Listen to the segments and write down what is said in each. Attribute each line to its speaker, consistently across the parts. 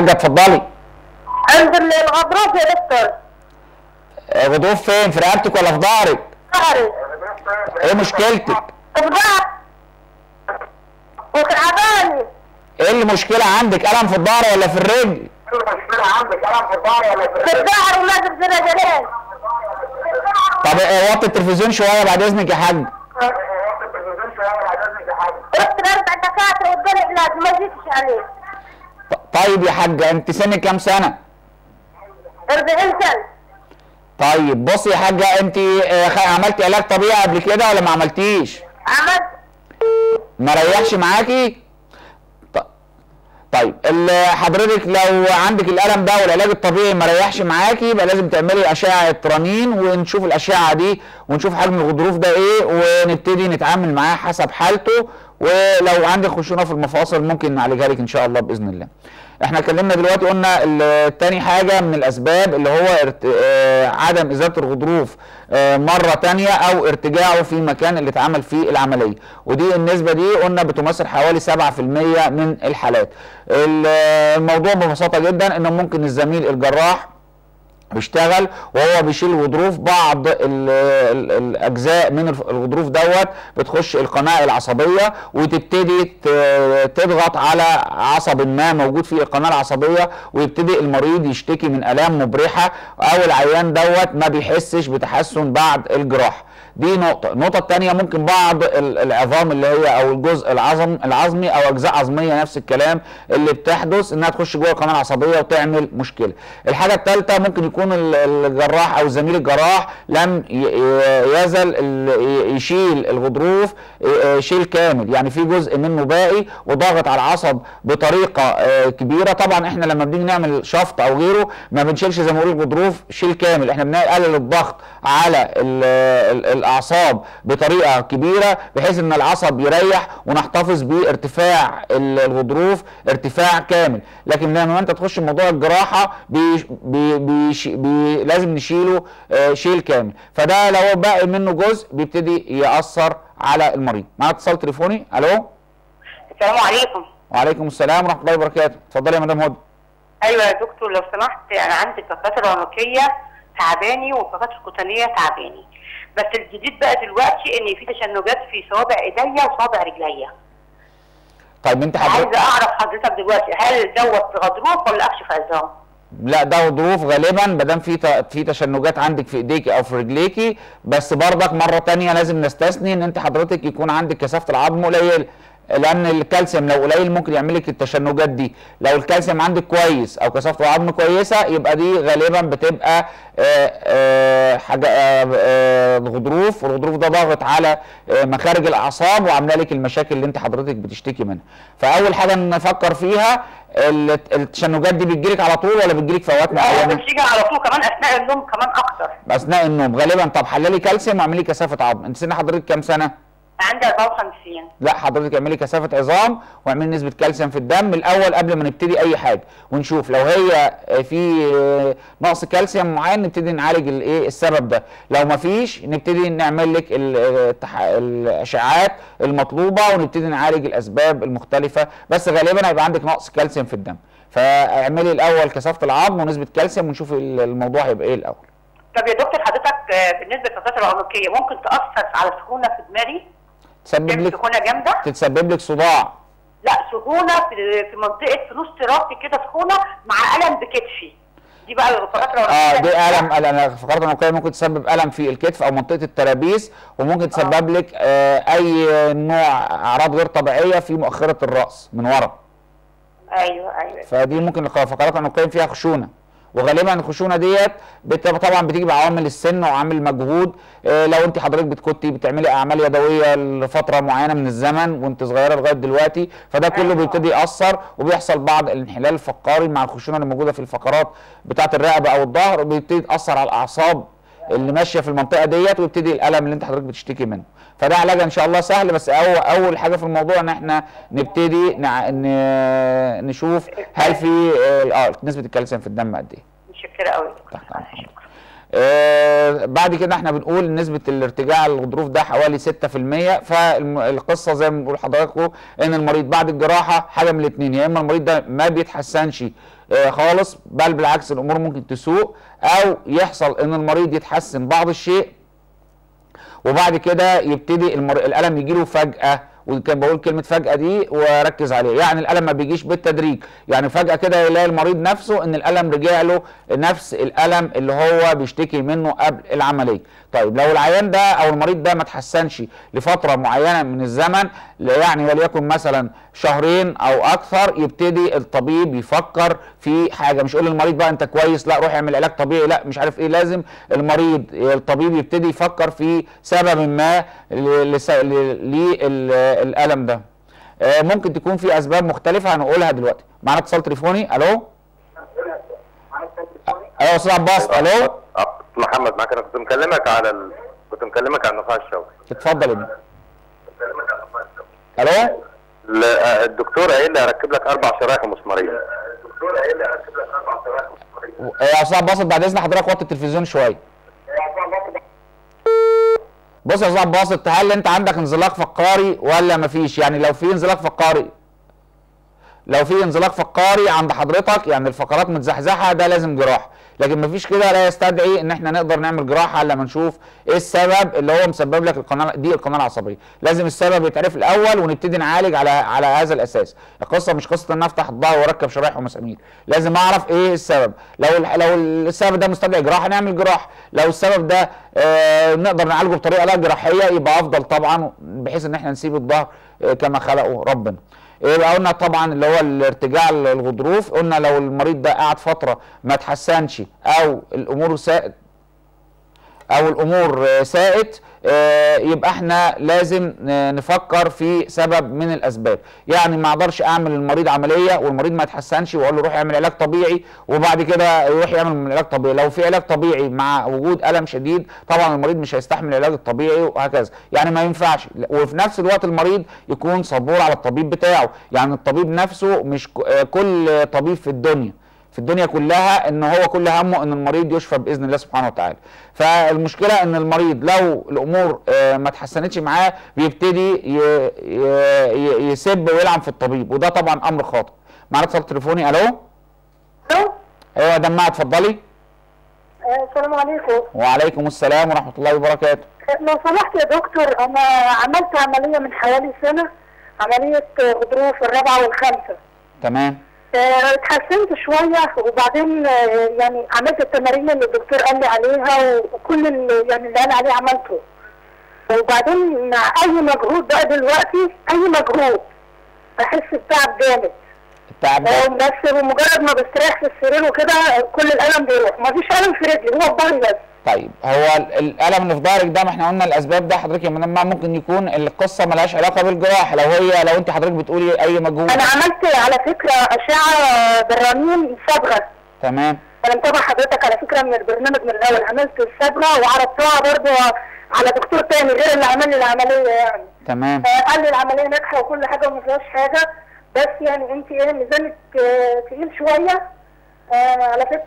Speaker 1: حاجه اتفضلي
Speaker 2: عند ال- الغضروف يا دكتور
Speaker 1: آه، غضروف فين في رقبتك ولا في ظهرك
Speaker 2: ظهري
Speaker 1: ايه مشكلتك
Speaker 2: في ظهري وتعباني
Speaker 1: ايه المشكله عندك الم في الظهر ولا في الرجل
Speaker 2: في الظهر ولازم في رجلين
Speaker 1: طب آه، وطي التلفزيون شويه بعد اذنك يا حاج
Speaker 2: رحت لاربع دكاتره وادوني علاج ما جيتش عليه
Speaker 1: ط- طيب يا حاج انت سنك كام سنه
Speaker 2: 40 سنه
Speaker 1: طيب بصي يا حاجه انت آه، خ- عملتي علاج طبيعي قبل كده ولا ما عملتيش
Speaker 2: عملت
Speaker 1: ما ريحش معاكي ط- طيب ال- حضرتك لو عندك الالم ده والعلاج الطبيعي ما ريحش معاكي يبقى لازم تعملي اشعه رنين ونشوف الاشعه دي ونشوف حجم الغضروف ده ايه ونبتدي نتعامل معاه حسب حالته ولو عندك خشونه في المفاصل ممكن نعالجها لك ان شاء الله باذن الله احنا اتكلمنا دلوقتي قلنا ال- تاني حاجه من الاسباب اللي هو ارت... آه، عدم ازاله الغضروف آه، مره تانية او ارتجاعه في المكان اللي اتعمل فيه العمليه ودي النسبه دي قلنا بتمثل حوالي 7% من الحالات ال- الموضوع ببساطه جدا انه ممكن الزميل الجراح بيشتغل وهو بيشيل الغضروف بعض ال ال الاجزاء من الف- الغضروف دوت بتخش القناه العصبيه وتبتدي ت- تضغط على عصب ما موجود في القناه العصبيه ويبتدي المريض يشتكي من الام مبرحه او العيان دوت ما بيحسش بتحسن بعد الجراحه دي نقطة، النقطة الثانية ممكن بعض ال- العظام اللي هي أو الجزء العظم العظمي أو أجزاء عظمية نفس الكلام اللي بتحدث إنها تخش جوه القناة العصبية وتعمل مشكلة. الحاجة الثالثة ممكن يكون ال- الجراح أو زميل الجراح لم ي- ي- يزل ال- ي- يشيل الغضروف ي- شيل كامل، يعني في جزء منه باقي وضاغط على العصب بطريقة آه، كبيرة، طبعا إحنا لما بنيجي نعمل شفط أو غيره ما بنشيلش زي ما بقول الغضروف شيل كامل، إحنا بنقلل الضغط على ال- ال- الاعصاب بطريقه كبيره بحيث ان العصب يريح ونحتفظ بارتفاع ال- الغضروف ارتفاع كامل لكن لما انت تخش موضوع الجراحه بي بي بي بي لازم نشيله آه، شيل كامل فده لو باقي منه جزء بيبتدي ياثر على المريض معايا اتصال تليفوني الو
Speaker 2: السلام عليكم
Speaker 1: وعليكم السلام ورحمه الله وبركاته اتفضلي يا مدام هدى
Speaker 2: ايوه يا دكتور لو سمحت انا عندي الفقرات العنقيه تعباني والفقرات القطنيه تعباني بس الجديد بقى دلوقتي ان في تشنجات في صوابع ايديا وصوابع رجليا
Speaker 1: طيب انت حضرتك
Speaker 2: عايزه اعرف حضرتك دلوقتي هل دوت غضروف ولا اكشف عظام
Speaker 1: لا ده ظروف غالبا ما دام في ت- في تشنجات عندك في ايديكي او في رجليكي بس برضك مره تانية لازم نستثني ان انت حضرتك يكون عندك كثافه العظم قليله لان الكالسيوم لو قليل ممكن يعمل لك التشنجات دي لو الكالسيوم عندك كويس او كثافه العظم كويسه يبقى دي غالبا بتبقى آه، آه، حاجه آه، آه، غضروف والغضروف ده ضاغط على آه، مخارج الاعصاب وعامله لك المشاكل اللي انت حضرتك بتشتكي منها فاول حاجه نفكر فيها ال- التشنجات دي بتجيلك على طول ولا بتجيلك في اوقات
Speaker 2: اه
Speaker 1: معينه
Speaker 2: بتيجي على طول كمان اثناء النوم كمان اكتر
Speaker 1: اثناء النوم غالبا طب حللي كالسيوم واعملي كثافه عظم انت سن حضرتك كام سنه
Speaker 2: عندي 54
Speaker 1: لا حضرتك اعملي كثافه عظام واعملي نسبه كالسيوم في الدم الاول قبل ما نبتدي اي حاجه ونشوف لو هي في نقص كالسيوم معين نبتدي نعالج الايه السبب ده لو ما فيش نبتدي نعمل لك ال- التح- الاشعاعات المطلوبه ونبتدي نعالج الاسباب المختلفه بس غالبا هيبقى عندك نقص كالسيوم في الدم فاعملي الاول كثافه العظم ونسبه كالسيوم ونشوف ال- الموضوع هيبقى ايه الاول
Speaker 2: طب يا دكتور حضرتك آه، بالنسبه للفقرات العنقيه ممكن تاثر على سخونه في دماغي
Speaker 1: تسبب
Speaker 2: تعمل
Speaker 1: لك
Speaker 2: سخونه جامده
Speaker 1: تتسبب لك صداع
Speaker 2: لا سخونه في في منطقه في نص راسي كده سخونه مع الم بكتفي دي بقى الفقرات العنقيه
Speaker 1: اه دي الم الم فقرات العنقيه ممكن تسبب الم في الكتف او منطقه الترابيس وممكن تسبب لك آه اي نوع اعراض غير طبيعيه في مؤخره الراس من ورا
Speaker 2: ايوه ايوه
Speaker 1: فدي ممكن الفقرات العنقيه فيها خشونه وغالبا الخشونه ديت بت- طبعا بتيجي بعوامل السن وعامل مجهود آه، لو انت حضرتك بتكتي بتعملي اعمال يدويه لفتره معينه من الزمن وانت صغيره لغايه دلوقتي فده كله
Speaker 2: أيوة.
Speaker 1: بيبتدي ياثر وبيحصل بعض الانحلال الفقاري مع الخشونه اللي موجوده في الفقرات بتاعه الرقبه او الظهر وبيبتدي تاثر على الاعصاب اللي ماشيه في المنطقه ديت ويبتدي الالم اللي انت حضرتك بتشتكي منه فده علاجها ان شاء الله سهل بس اول اول حاجه في الموضوع ان احنا نبتدي نع... ن... نشوف هل في اه نسبه الكالسيوم في الدم قد ايه
Speaker 2: متشكره قوي
Speaker 1: تحت أمرك. آه بعد كده احنا بنقول نسبة الارتجاع الغضروف ده حوالي 6% فالقصة زي ما بنقول لحضراتكم ان المريض بعد الجراحة حاجة من الاثنين يا اما المريض ده ما بيتحسنش آه، خالص بل بالعكس الامور ممكن تسوء او يحصل ان المريض يتحسن بعض الشيء وبعد كده يبتدي المر... الالم يجي له فجاه وكان بقول كلمه فجاه دي واركز عليها يعني الالم ما بيجيش بالتدريج يعني فجاه كده يلاقي المريض نفسه ان الالم رجع له نفس الالم اللي هو بيشتكي منه قبل العمليه طيب لو العيان ده او المريض ده ما تحسنش لفتره معينه من الزمن يعني وليكن مثلا شهرين او اكثر يبتدي الطبيب يفكر في حاجه مش يقول للمريض بقى انت كويس لا روح اعمل علاج طبيعي لا مش عارف ايه لازم المريض الطبيب يبتدي يفكر في سبب ما للالم ده آه، ممكن تكون في اسباب مختلفه هنقولها دلوقتي معانا اتصال تليفوني الو ايوه يا استاذ عباس الو
Speaker 3: أه، محمد معاك انا كنت مكلمك على ال... كنت مكلمك على النخاع الشوكي
Speaker 1: اتفضل يا ابني الو
Speaker 3: ل- آه، الدكتور قايل لي هركب لك اربع شرايح مسماريه الدكتور قايل لي هركب لك اربع شرايح مسماريه
Speaker 1: يا استاذ عباس بعد اذن حضرتك وطي التلفزيون شويه بص يا استاذ عباس هل انت عندك انزلاق فقاري ولا مفيش يعني لو في انزلاق فقاري لو في انزلاق فقاري عند حضرتك يعني الفقرات متزحزحه ده لازم جراحه لكن مفيش كده لا يستدعي ان احنا نقدر نعمل جراحه الا لما نشوف ايه السبب اللي هو مسبب لك القناه دي القناه العصبيه لازم السبب يتعرف الاول ونبتدي نعالج على على هذا الاساس القصه مش قصه ان افتح الظهر واركب شرايح ومسامير لازم اعرف ايه السبب لو ال- لو السبب ده مستدعي جراحه نعمل جراحه لو السبب ده آه نقدر نعالجه بطريقه لا جراحيه يبقى افضل طبعا بحيث ان احنا نسيب الظهر آه كما خلقه ربنا يبقى قلنا طبعا اللي هو الارتجاع الغضروف قلنا لو المريض ده قعد فتره ما تحسنش او الامور ساءت او الامور آه، ساءت آه، يبقى احنا لازم آه، نفكر في سبب من الاسباب يعني ما اقدرش اعمل للمريض عمليه والمريض ما يتحسنش واقول له روح اعمل علاج طبيعي وبعد كده يروح يعمل علاج طبيعي لو في علاج طبيعي مع وجود الم شديد طبعا المريض مش هيستحمل العلاج الطبيعي وهكذا يعني ما ينفعش وفي نفس الوقت المريض يكون صبور على الطبيب بتاعه يعني الطبيب نفسه مش ك- آه، كل طبيب في الدنيا في الدنيا كلها ان هو كل همه ان المريض يشفى باذن الله سبحانه وتعالى فالمشكله ان المريض لو الامور آه، ما اتحسنتش معاه بيبتدي ي- ي- ي- يسب ويلعن في الطبيب وده طبعا امر خاطئ معانا اتصال تليفوني الو
Speaker 2: الو
Speaker 1: ايوه يا دماء اتفضلي
Speaker 2: آه، السلام عليكم
Speaker 1: وعليكم السلام ورحمه الله وبركاته
Speaker 2: لو سمحت يا دكتور انا عملت عمليه من حوالي سنه عمليه غضروف الرابعه والخامسه
Speaker 1: تمام
Speaker 2: آه، اتحسنت شويه وبعدين آه، يعني عملت التمارين اللي الدكتور قال لي عليها وكل اللي يعني اللي قال عليه عملته وبعدين مع اي مجهود بقى دلوقتي اي مجهود بحس بتعب جامد
Speaker 1: التعب
Speaker 2: آه،
Speaker 1: ده
Speaker 2: بس بمجرد ما بستريح في السرير وكده كل الالم بيروح مفيش الم في رجلي هو في ظهري بس
Speaker 1: طيب هو ال- الالم اللي في ظهرك ده ما احنا قلنا الاسباب ده حضرتك يا مدام ما ممكن يكون القصه ملهاش علاقه بالجراح لو هي لو انت حضرتك بتقولي اي مجهود
Speaker 2: انا عملت على فكره اشعه بالرنين صبغه
Speaker 1: تمام
Speaker 2: انا متابعه حضرتك على فكره من البرنامج من الاول عملت الصبغه وعرضتها برضه على دكتور تاني غير اللي عمل لي العمليه يعني
Speaker 1: تمام
Speaker 2: آه، قال لي العمليه ناجحه وكل حاجه وما فيهاش حاجه بس يعني انت ايه ميزانك آه، تقيل شويه آه، على فكره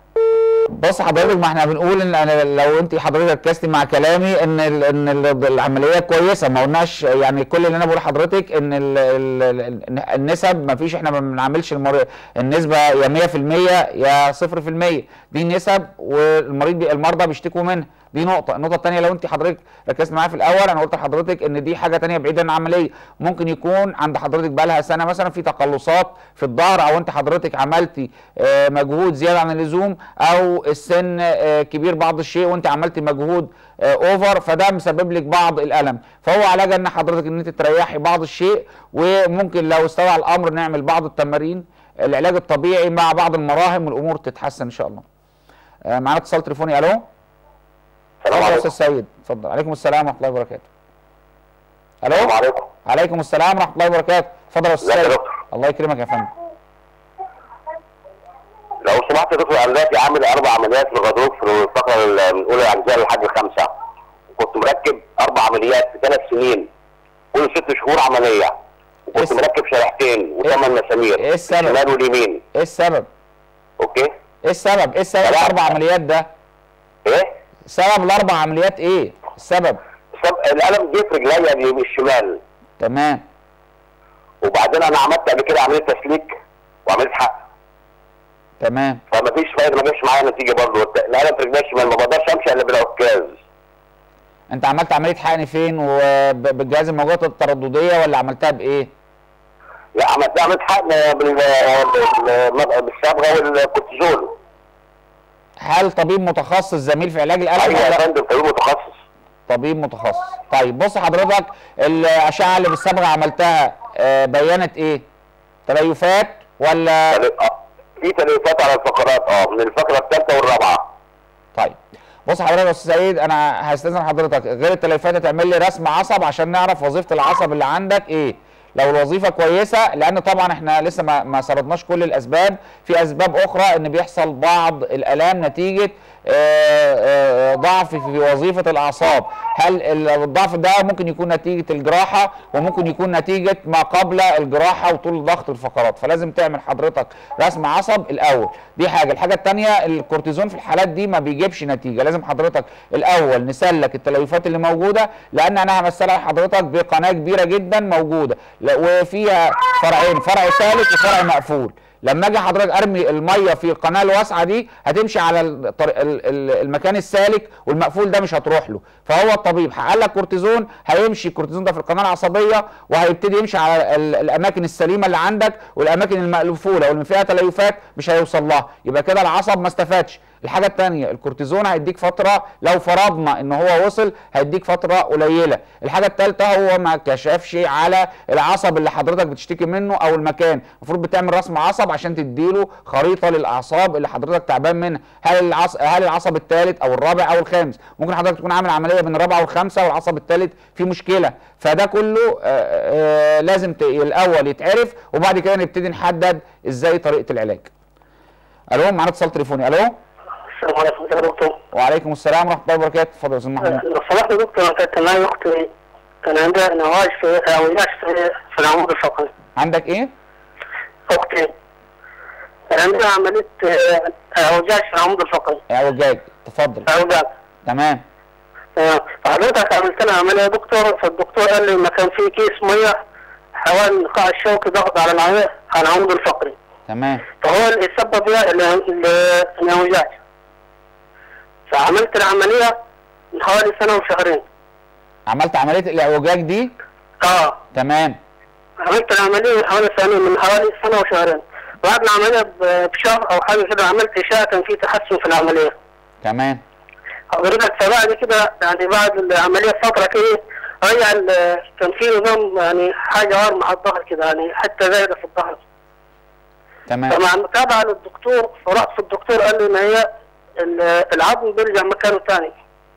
Speaker 1: بص حضرتك ما احنا بنقول ان انا لو انت حضرتك ركزتي مع كلامي ان ال ان ال العمليه كويسه ما قلناش يعني كل اللي انا بقول لحضرتك ان ال ال ال النسب ما فيش احنا ما بنعملش المر... النسبه يا 100% يا 0% دي نسب والمريض بي المرضى بيشتكوا منها دي نقطة، النقطة الثانية لو أنت حضرتك ركزت معايا في الأول أنا قلت لحضرتك إن دي حاجة تانية بعيدة عن العملية، ممكن يكون عند حضرتك بقالها سنة مثلا في تقلصات في الظهر أو أنت حضرتك عملتي آه، مجهود زيادة عن اللزوم أو السن آه، كبير بعض الشيء وأنت عملتي مجهود أوفر فده مسبب لك بعض الألم، فهو علاجها إن حضرتك إن أنت تريحي بعض الشيء وممكن لو استوى الأمر نعمل بعض التمارين العلاج الطبيعي مع بعض المراهم والأمور تتحسن إن شاء الله. آه، معانا اتصال تليفوني ألو؟
Speaker 3: السلام
Speaker 1: اتفضل يا
Speaker 3: عليكم
Speaker 1: استاذ سيد اتفضل عليكم السلام ورحمه الله وبركاته الو
Speaker 3: السلام عليكم
Speaker 1: عليكم السلام ورحمه الله وبركاته اتفضل يا استاذ
Speaker 3: ازيك يا
Speaker 1: سيد
Speaker 3: دكتور
Speaker 1: الله يكرمك يا فندم
Speaker 3: لو سمحت يا دكتور انا دلوقتي عامل اربع عمليات للغضروف في الفقره ال- من اولى العنزيه لحد الخامسه كنت مركب اربع عمليات في ثلاث سنين كل ست شهور عمليه وكنت
Speaker 1: إيه
Speaker 3: مركب شريحتين وثمان مسامير
Speaker 1: إيه السبب؟
Speaker 3: الشمال واليمين
Speaker 1: ايه السبب
Speaker 3: اوكي
Speaker 1: ايه السبب ايه السبب
Speaker 3: لا.
Speaker 1: الاربع عمليات ده
Speaker 3: ايه
Speaker 1: سبب الاربع عمليات ايه السبب
Speaker 3: سب... الالم جه في رجليا اليمين الشمال
Speaker 1: تمام
Speaker 3: وبعدين انا عملت قبل كده عمليه تسليك وعمليه حق
Speaker 1: تمام
Speaker 3: فما فيش فايده ما جابش معايا نتيجه برضه الالم في رجلي الشمال ما بقدرش امشي الا بالعكاز
Speaker 1: انت عملت عمليه حقن فين وبالجهاز الموجات التردديه ولا عملتها بايه
Speaker 3: لا عملت عملت حقن بال بال- بالصبغه والكورتيزون
Speaker 1: هل طبيب متخصص زميل في علاج الالم
Speaker 3: ايوه يا
Speaker 1: ولا
Speaker 3: فندم طبيب متخصص
Speaker 1: طبيب متخصص طيب بص حضرتك الاشعه اللي بالصبغه عملتها آه، بينت ايه تليفات ولا
Speaker 3: تل- آه، في تليفات على الفقرات اه من الفقره الثالثه والرابعه
Speaker 1: طيب بص حضرتك يا استاذ سعيد انا هستاذن حضرتك غير التليفات هتعمل لي رسم عصب عشان نعرف وظيفه العصب اللي عندك ايه لو الوظيفه كويسه لان طبعا احنا لسه ما ما سردناش كل الاسباب في اسباب اخرى ان بيحصل بعض الالام نتيجه آه، آه، ضعف في وظيفه الاعصاب هل ال- الضعف ده ممكن يكون نتيجه الجراحه وممكن يكون نتيجه ما قبل الجراحه وطول ضغط الفقرات فلازم تعمل حضرتك رسم عصب الاول دي حاجه الحاجه الثانيه الكورتيزون في الحالات دي ما بيجيبش نتيجه لازم حضرتك الاول نسلك التليفات اللي موجوده لان انا همثلها لحضرتك بقناه كبيره جدا موجوده لا- وفيها فرعين فرع ثالث وفرع مقفول لما اجي حضرتك ارمي الميه في القناه الواسعه دي هتمشي على الطريق ال- ال- المكان السالك والمقفول ده مش هتروح له فهو الطبيب حقق لك كورتيزون هيمشي الكورتيزون ده في القناه العصبيه وهيبتدي يمشي على ال- الاماكن السليمه اللي عندك والاماكن المقفوله واللي فيها تليفات مش هيوصل لها يبقى كده العصب ما استفادش الحاجه الثانيه الكورتيزون هيديك فتره لو فرضنا ان هو وصل هيديك فتره قليله الحاجه الثالثه هو ما كشفش على العصب اللي حضرتك بتشتكي منه او المكان المفروض بتعمل رسم عصب عشان تديله خريطه للاعصاب اللي حضرتك تعبان منها هل العصب هل العصب الثالث او الرابع او الخامس ممكن حضرتك تكون عامل عمليه بين الرابعه والخامسه والعصب الثالث فيه مشكله فده كله آه، آه، لازم ت- الاول يتعرف وبعد كده نبتدي نحدد ازاي طريقه العلاج الو معانا اتصال تليفوني الو
Speaker 4: السلام عليكم يا دكتور
Speaker 1: وعليكم السلام ورحمه الله وبركاته اتفضل يا استاذ محمود
Speaker 4: لو سمحت يا دكتور كانت معي اختي كان عندها نواش في او ناش في, في العمود الفقري
Speaker 1: عندك ايه
Speaker 4: اختي كان عندها عمليه آه، اعوجاج في العمود الفقري
Speaker 1: اعوجاج تفضل
Speaker 4: اعوجاج
Speaker 1: تمام
Speaker 4: آه، فحضرتك عملت لها عمليه يا دكتور فالدكتور قال لي ما كان في كيس ميه حوالي القاع الشوكي ضغط على العمود على العمود الفقري
Speaker 1: تمام
Speaker 4: فهو اللي سبب لها ال- ال- الاعوجاج فعملت العمليه من حوالي سنه وشهرين
Speaker 1: عملت عمليه الاعوجاج دي
Speaker 4: اه
Speaker 1: تمام
Speaker 4: عملت العملية من حوالي سنة من حوالي سنة وشهرين بعد العملية ب- بشهر أو حاجة كده عملت إشاعة كان في تحسن في العملية
Speaker 1: تمام
Speaker 4: حضرتك فبعد كده يعني بعد العملية بفترة كده رجع ال- كان في نظام يعني حاجة ورم على الظهر كده يعني حتة زايدة في الظهر
Speaker 1: تمام
Speaker 4: فمع المتابعة للدكتور فرحت في الدكتور قال لي إن هي ال- العظم بيرجع مكانه تاني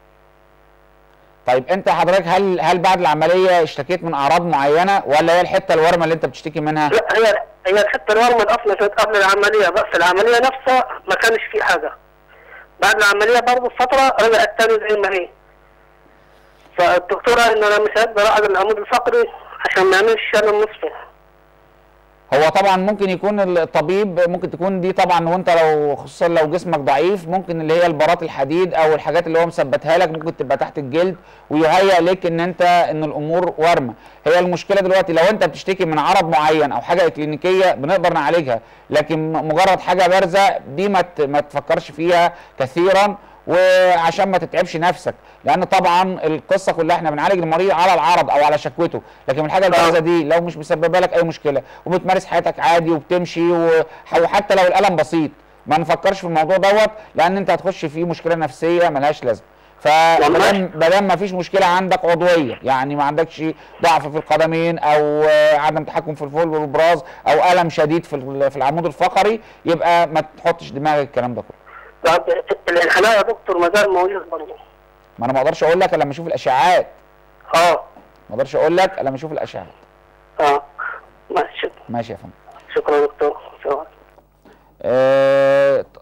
Speaker 1: طيب انت حضرتك هل هل بعد العمليه اشتكيت من اعراض معينه ولا هي الحته الورمه اللي انت بتشتكي منها
Speaker 4: لا هي هي الحته الورمه الاصل كانت قبل العمليه بس العمليه نفسها ما كانش في حاجه بعد العمليه برضه فتره رجعت تاني زي ما هي فالدكتور قال ان انا مش هقدر اقعد العمود الفقري عشان ما يعملش شلل نصفي
Speaker 1: هو طبعا ممكن يكون الطبيب ممكن تكون دي طبعا وانت لو خصوصا لو جسمك ضعيف ممكن اللي هي البارات الحديد او الحاجات اللي هو مثبتها لك ممكن تبقى تحت الجلد ويهيأ لك ان انت ان الامور ورمه هي المشكله دلوقتي لو انت بتشتكي من عرض معين او حاجه اكلينيكيه بنقدر نعالجها لكن مجرد حاجه بارزه دي ما ت- ما تفكرش فيها كثيرا وعشان ما تتعبش نفسك لان طبعا القصه كلها احنا بنعالج المريض على العرض او على شكوته لكن الحاجه البارزه دي لو مش مسببه لك اي مشكله وبتمارس حياتك عادي وبتمشي و- وحتى لو الالم بسيط ما نفكرش في الموضوع دوت لان انت هتخش في مشكله نفسيه ملهاش لازمه فمادام مادام ما فيش مشكله عندك عضويه يعني ما عندكش ضعف في القدمين او آه، عدم تحكم في الفول والبراز او الم شديد في ال- في العمود الفقري يبقى ما تحطش دماغك الكلام ده كله
Speaker 4: طب الانحناء يا دكتور ما زال موجود برضه
Speaker 1: ما انا ما اقدرش اقول لك الا لما اشوف الاشعاعات
Speaker 4: اه
Speaker 1: ما اقدرش اقول لك الا لما اشوف الاشعاعات
Speaker 4: اه ماشي
Speaker 1: ماشي يا فندم
Speaker 4: شكرا يا دكتور شكرا
Speaker 1: آه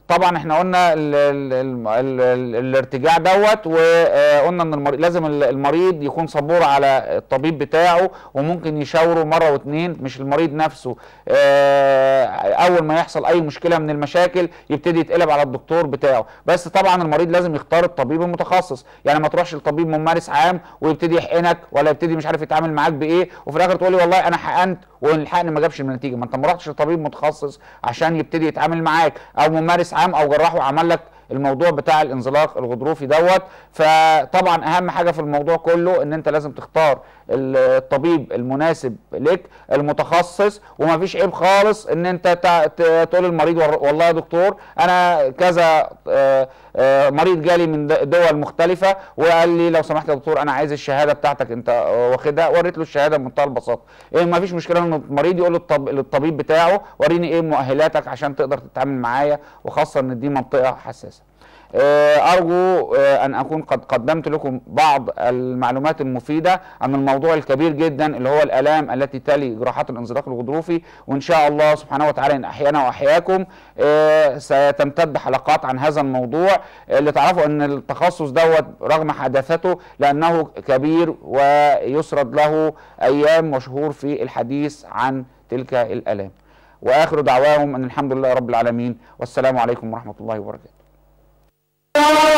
Speaker 1: طبعا احنا قلنا ال ال ال ال ال الارتجاع دوت وقلنا ان المريض لازم ال- المريض يكون صبور على الطبيب بتاعه وممكن يشاوره مره واتنين مش المريض نفسه آه، اول ما يحصل اي مشكله من المشاكل يبتدي يتقلب على الدكتور بتاعه بس طبعا المريض لازم يختار الطبيب المتخصص يعني ما تروحش لطبيب ممارس عام ويبتدي يحقنك ولا يبتدي مش عارف يتعامل معاك بايه وفي الاخر تقول لي والله انا حقنت والحقن ما جابش النتيجه ما انت ما رحتش لطبيب متخصص عشان يبتدي يتعامل معاك او ممارس عام او جراح وعمل لك الموضوع بتاع الانزلاق الغضروفي دوت فطبعا اهم حاجه في الموضوع كله ان انت لازم تختار الطبيب المناسب لك المتخصص ومفيش عيب خالص ان انت تع- ت- تقول للمريض ور- والله يا دكتور انا كذا آه، آه، مريض جالي من د- دول مختلفه وقال لي لو سمحت يا دكتور انا عايز الشهاده بتاعتك انت آه، واخدها وريت له الشهاده بمنتهى البساطه إيه مفيش مشكله ان المريض يقول للطب... للطبيب بتاعه وريني ايه مؤهلاتك عشان تقدر تتعامل معايا وخاصه ان دي منطقه حساسه آه، ارجو آه، ان اكون قد قدمت لكم بعض المعلومات المفيده عن الموضوع الكبير جدا اللي هو الالام التي تلي جراحات الانزلاق الغضروفي وان شاء الله سبحانه وتعالى ان احيانا واحياكم آه، ستمتد حلقات عن هذا الموضوع آه، لتعرفوا ان التخصص دوت رغم حداثته لانه كبير ويسرد له ايام وشهور في الحديث عن تلك الالام واخر دعواهم ان الحمد لله رب العالمين والسلام عليكم ورحمه الله وبركاته